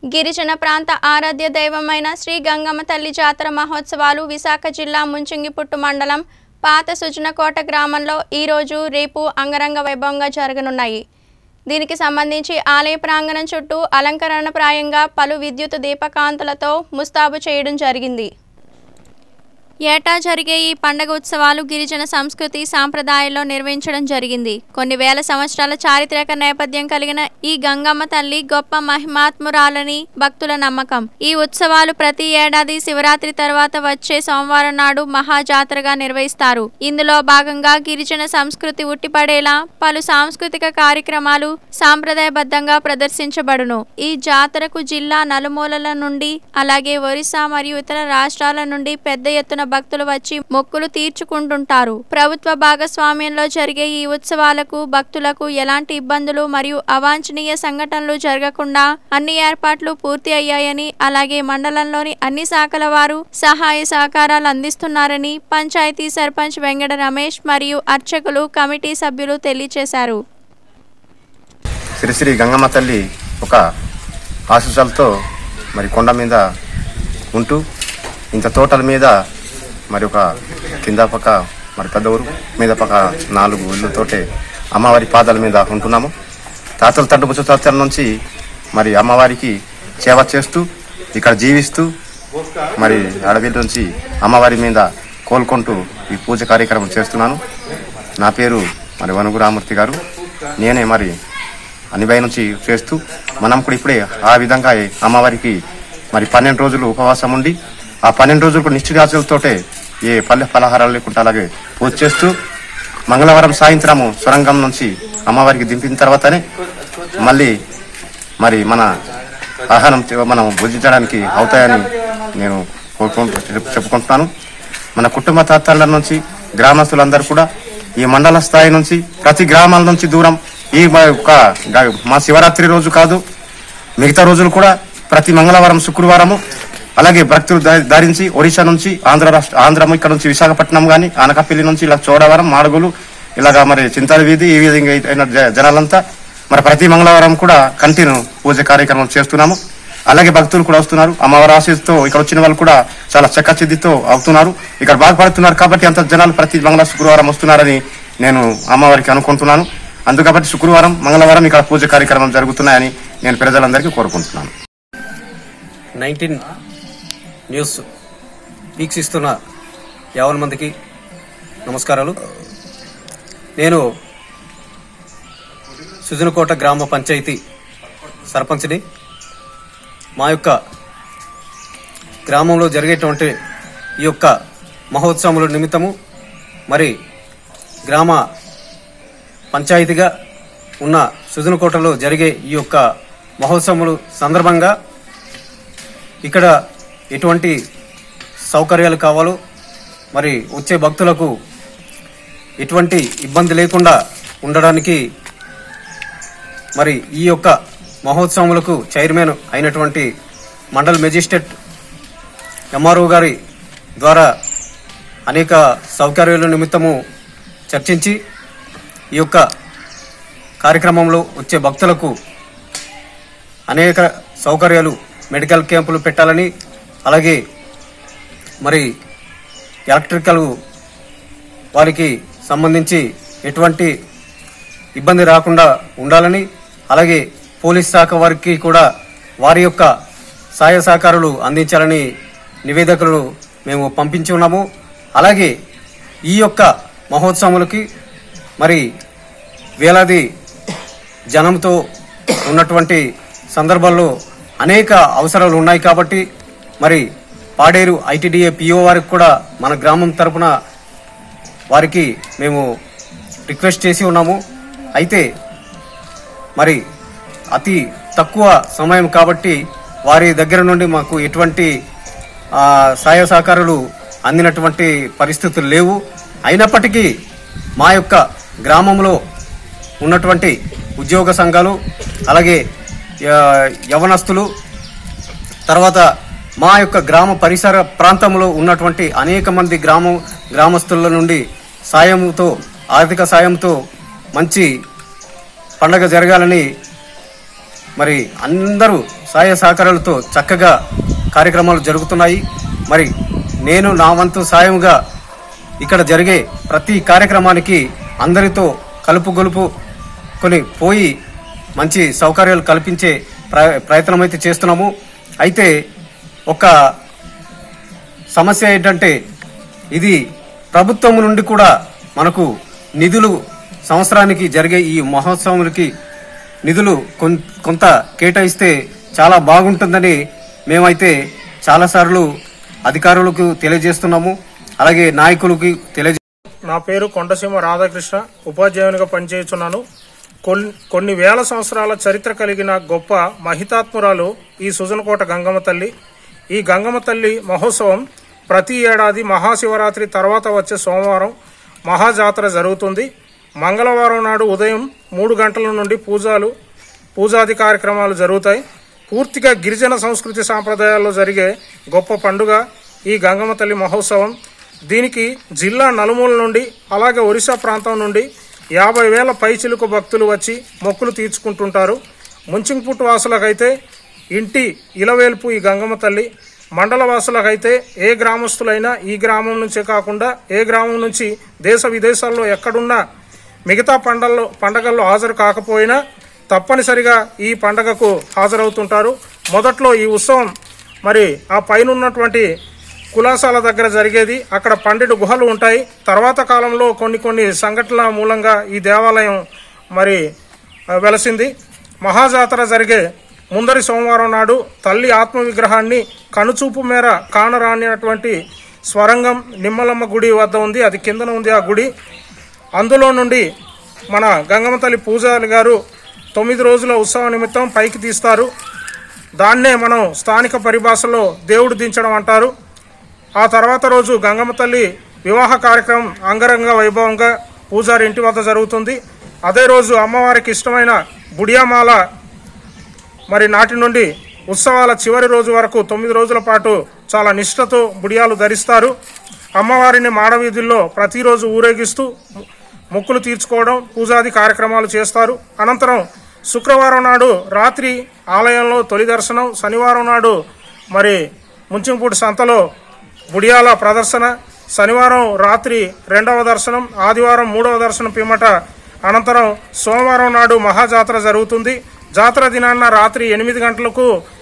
గిరిజన ప్రాంత ఆరాధ్య దైవమైన శ్రీ గంగమ్మ తల్లి జాతర మహోత్సవాలు విశాఖ జిల్లా ముంచింగిపుట్టు మండలం పాత సుజనకోట గ్రామంలో ఈరోజు రేపు అంగరంగ వైభవంగా జరగనున్నాయి దీనికి సంబంధించి ఆలయ ప్రాంగణం చుట్టూ అలంకరణప్రాయంగా పలు విద్యుత్ దీపకాంతులతో ముస్తాబు చేయడం జరిగింది ఏటా జరిగే ఈ పండగ ఉత్సవాలు గిరిజన సంస్కృతి సాంప్రదాయాల్లో నిర్వహించడం జరిగింది కొన్ని వేల సంవత్సరాల చారిత్రక నేపథ్యం కలిగిన ఈ గంగమ్మ తల్లి గొప్ప మహిమాత్మురాలని భక్తుల నమ్మకం ఈ ఉత్సవాలు ప్రతి ఏడాది శివరాత్రి తర్వాత వచ్చే సోమవారం నాడు మహాజాతరగా నిర్వహిస్తారు ఇందులో భాగంగా గిరిజన సంస్కృతి ఉట్టిపడేలా పలు సాంస్కృతిక కార్యక్రమాలు సాంప్రదాయబద్ధంగా ప్రదర్శించబడును ఈ జాతరకు జిల్లా నలుమూలల నుండి అలాగే ఒరిస్సా మరియు ఇతర రాష్ట్రాల నుండి పెద్ద ఎత్తున భక్తులు వచ్చి మొక్కులు తీర్చుకుంటుంటారు ప్రభుత్వ భాగస్వామ్యంలో జరిగే ఈ ఉత్సవాలకు భక్తులకు ఎలాంటి ఇబ్బందులు మరియు అవాంఛనీయ సంఘటనలు జరగకుండా అన్ని ఏర్పాట్లు పూర్తి అయ్యాయని అలాగే మండలంలోని అన్ని శాఖల వారు సహాయ సహకారాలు అందిస్తున్నారని పంచాయతీ సర్పంచ్ వెంకట రమేష్ మరియు అర్చకులు కమిటీ సభ్యులు తెలియజేశారు శ్రీ శ్రీ గంగమ్మ తల్లి ఒక ఆశీస్సులతో మరి కొండ మీద ఉంటూ ఇంత తోటల మీద మరి ఒక కింద పక్క మరి పెద్ద ఊరు మీద పక్క నాలుగు ఇళ్ళతోటే అమ్మవారి పాదాల మీద ఉంటున్నాము తాతల తండ్రి ముచ్చతాతల నుంచి మరి అమ్మవారికి సేవ చేస్తూ ఇక్కడ జీవిస్తూ మరి అడవి నుంచి అమ్మవారి మీద కోలుకుంటూ ఈ పూజ కార్యక్రమం చేస్తున్నాను నా పేరు మరి వనుగు రామూర్తి గారు నేనే మరి అనిభయ నుంచి చేస్తూ మనం కూడా ఇప్పుడే ఆ విధంగా అమ్మవారికి మరి పన్నెండు రోజులు ఉపవాసం ఉండి ఆ పన్నెండు రోజులకు నిశ్చితాచులతోటే ఏ పల్లె పలహారాలు లేకుండా అలాగే పూజ చేస్తూ మంగళవారం సాయంత్రము సొరంగం నుంచి అమ్మవారికి దింపిన తర్వాతనే మళ్ళీ మరి మన ఆహారం చే- మనం భుజించడానికి అవుతాయని నేను కోరుకుంటూ చెప్- చెప్పుకుంటున్నాను మన కుటుంబ తాతల నుంచి గ్రామస్తులందరూ కూడా ఈ మండల స్థాయి నుంచి ప్రతి గ్రామాల నుంచి దూరం ఈ మా యొక్క గ- మా శివరాత్రి రోజు కాదు మిగతా రోజులు కూడా ప్రతి మంగళవారం శుక్రవారము అలాగే భక్తులు ధ- ధరించి ఒడిశా నుంచి ఆంధ్ర రాష్ట్ర ఆంధ్రం ఇక్కడ నుంచి విశాఖపట్నం కానీ ఆనకపల్లి నుంచి ఇలా చోడవరం మాడుగులు ఇలాగా మరి చింతల వీధి ఈ విధంగా అయిన జ- జనాలంతా మరి ప్రతి మంగళవారం కూడా కంటిన్యూ పూజ కార్యక్రమం చేస్తున్నాము అలాగే భక్తులు కూడా వస్తున్నారు అమ్మవారి ఆశీస్సుతో ఇక్కడ వచ్చిన వాళ్ళు కూడా చాలా చక్కచిద్దితో అవుతున్నారు ఇక్కడ బాగుపడుతున్నారు కాబట్టి అంత జనాలు ప్రతి మంగళ శుక్రవారం వస్తున్నారని నేను అమ్మవారికి అనుకుంటున్నాను అందుకు కాబట్టి శుక్రవారం మంగళవారం ఇక్కడ పూజ కార్యక్రమం జరుగుతున్నాయని నేను ప్రజలందరికీ కోరుకుంటున్నాను నైన్టీన్ న్యూస్ వీక్షిస్తున్న యావన్ మందికి నమస్కారాలు నేను సుజనకోట గ్రామ పంచాయతీ సర్పంచ్ని మా యొక్క గ్రామంలో జరిగేటువంటి ఈ యొక్క మహోత్సవముల నిమిత్తము మరి గ్రామ పంచాయతీగా ఉన్న సుజనకోటలో జరిగే ఈ యొక్క మహోత్సవములు సందర్భంగా ఇక్కడ ఎటువంటి సౌకర్యాలు కావాలో మరి వచ్చే భక్తులకు ఎటువంటి ఇబ్బంది లేకుండా ఉండడానికి మరి ఈ యొక్క మహోత్సవములకు చైర్మన్ అయినటువంటి మండల్ మెజిస్ట్రేట్ ఎంఆర్ఓ గారి ద్వారా అనేక సౌకర్యాల నిమిత్తము చర్చించి ఈ యొక్క కార్యక్రమంలో వచ్చే భక్తులకు అనేక సౌకర్యాలు మెడికల్ క్యాంపులు పెట్టాలని అలాగే మరి ఎలక్ట్రికల్ వారికి సంబంధించి ఎటువంటి ఇబ్బంది రాకుండా ఉండాలని అలాగే పోలీస్ శాఖ వారికి కూడా వారి యొక్క సహాయ సహకారాలు అందించాలని నివేదికలు మేము పంపించి ఉన్నాము అలాగే ఈ యొక్క మహోత్సవములకి మరి వేలాది జనంతో ఉన్నటువంటి సందర్భాల్లో అనేక అవసరాలు ఉన్నాయి కాబట్టి మరి పాడేరు ఐటీడీఏ పిఓ వారికి కూడా మన గ్రామం తరపున వారికి మేము రిక్వెస్ట్ చేసి ఉన్నాము అయితే మరి అతి తక్కువ సమయం కాబట్టి వారి దగ్గర నుండి మాకు ఎటువంటి ఆ, సహాయ సహకారాలు అందినటువంటి పరిస్థితులు లేవు అయినప్పటికీ మా యొక్క గ్రామంలో ఉన్నటువంటి ఉద్యోగ సంఘాలు అలాగే ఆ, యవనస్తులు తర్వాత మా యొక్క గ్రామ పరిసర ప్రాంతంలో ఉన్నటువంటి అనేక మంది గ్రామం గ్రామస్తుల నుండి సాయంతో ఆర్థిక సాయంతో మంచి పండగ జరగాలని మరి అందరూ సహాయ సహకారాలతో చక్కగా కార్యక్రమాలు జరుగుతున్నాయి మరి నేను నా వంతు సాయంగా ఇక్కడ జరిగే ప్రతి కార్యక్రమానికి అందరితో కలుపు గొలుపు కొని పోయి మంచి సౌకర్యాలు కల్పించే ప్ర- ప్రయత్నం అయితే చేస్తున్నాము అయితే ఒక సమస్య ఏంటంటే ఇది ప్రభుత్వం నుండి కూడా మనకు నిధులు సంవత్సరానికి జరిగే ఈ మహోత్సవాలకి నిధులు కొన్- కొంత కేటాయిస్తే చాలా బాగుంటుందని మేమైతే చాలాసార్లు అధికారులకు తెలియజేస్తున్నాము అలాగే నాయకులకి తెలియజే నా పేరు కొండసీమ రాధాకృష్ణ ఉపాధ్యాయునిగా పనిచేస్తున్నాను కొన్- కొన్ని వేల సంవత్సరాల చరిత్ర కలిగిన గొప్ప మహితాత్మురాలు ఈ సుజనకోట గంగమ్మ తల్లి ఈ గంగమ్మ తల్లి మహోత్సవం ప్రతి ఏడాది మహాశివరాత్రి తర్వాత వచ్చే సోమవారం మహాజాతర జరుగుతుంది మంగళవారం నాడు ఉదయం మూడు గంటల నుండి పూజలు పూజాది కార్యక్రమాలు జరుగుతాయి పూర్తిగా గిరిజన సంస్కృతి సాంప్రదాయాల్లో జరిగే గొప్ప పండుగ ఈ గంగమ్మ తల్లి మహోత్సవం దీనికి జిల్లా నలుమూల నుండి అలాగే ఒరిస్సా ప్రాంతం నుండి యాభై వేల పైచిలుకు భక్తులు వచ్చి మొక్కులు తీర్చుకుంటుంటారు ముంచింగ్పుట్ వాసులకైతే ఇంటి ఇలవేల్పు ఈ గంగమ్మ తల్లి మండల వాసులకైతే ఏ గ్రామస్తులైనా ఈ గ్రామం నుంచే కాకుండా ఏ గ్రామం నుంచి దేశ విదేశాల్లో ఎక్కడున్నా మిగతా పండల్లో పండగల్లో హాజరు కాకపోయినా తప్పనిసరిగా ఈ పండగకు హాజరవుతుంటారు మొదట్లో ఈ ఉత్సవం మరి ఆ పైన ఉన్నటువంటి కులాసాల దగ్గర జరిగేది అక్కడ పన్నెండు గుహలు ఉంటాయి తర్వాత కాలంలో కొన్ని కొన్ని సంఘటనల మూలంగా ఈ దేవాలయం మరి ఆ, వెలసింది మహాజాతర జరిగే ముందరి సోమవారం నాడు తల్లి ఆత్మ విగ్రహాన్ని కనుచూపు మేర కానరానినటువంటి స్వరంగం నిమ్మలమ్మ గుడి వద్ద ఉంది అది కిందన ఉంది ఆ గుడి అందులో నుండి మన గంగమ్మ తల్లి పూజారి గారు తొమ్మిది రోజుల ఉత్సవ నిమిత్తం పైకి తీస్తారు దాన్నే మనం స్థానిక పరిభాషలో దేవుడు దించడం అంటారు ఆ తర్వాత రోజు గంగమ్మ తల్లి వివాహ కార్యక్రమం అంగరంగ వైభవంగా పూజారి ఇంటి వద్ద జరుగుతుంది అదే రోజు అమ్మవారికి ఇష్టమైన బుడియామాల మరి నాటి నుండి ఉత్సవాల చివరి రోజు వరకు తొమ్మిది రోజుల పాటు చాలా నిష్ఠతో బుడియాలు ధరిస్తారు అమ్మవారిని మాడవీధుల్లో ప్రతిరోజు ఊరేగిస్తూ మొక్కులు తీర్చుకోవడం పూజాది కార్యక్రమాలు చేస్తారు అనంతరం శుక్రవారం నాడు రాత్రి ఆలయంలో తొలి దర్శనం శనివారం నాడు మరి ముంచింపూడి సంతలో బుడియాల ప్రదర్శన శనివారం రాత్రి రెండవ దర్శనం ఆదివారం మూడవ దర్శనం పిమ్మట అనంతరం సోమవారం నాడు మహాజాతర జరుగుతుంది జాతర దినాన్న రాత్రి ఎనిమిది గంటలకు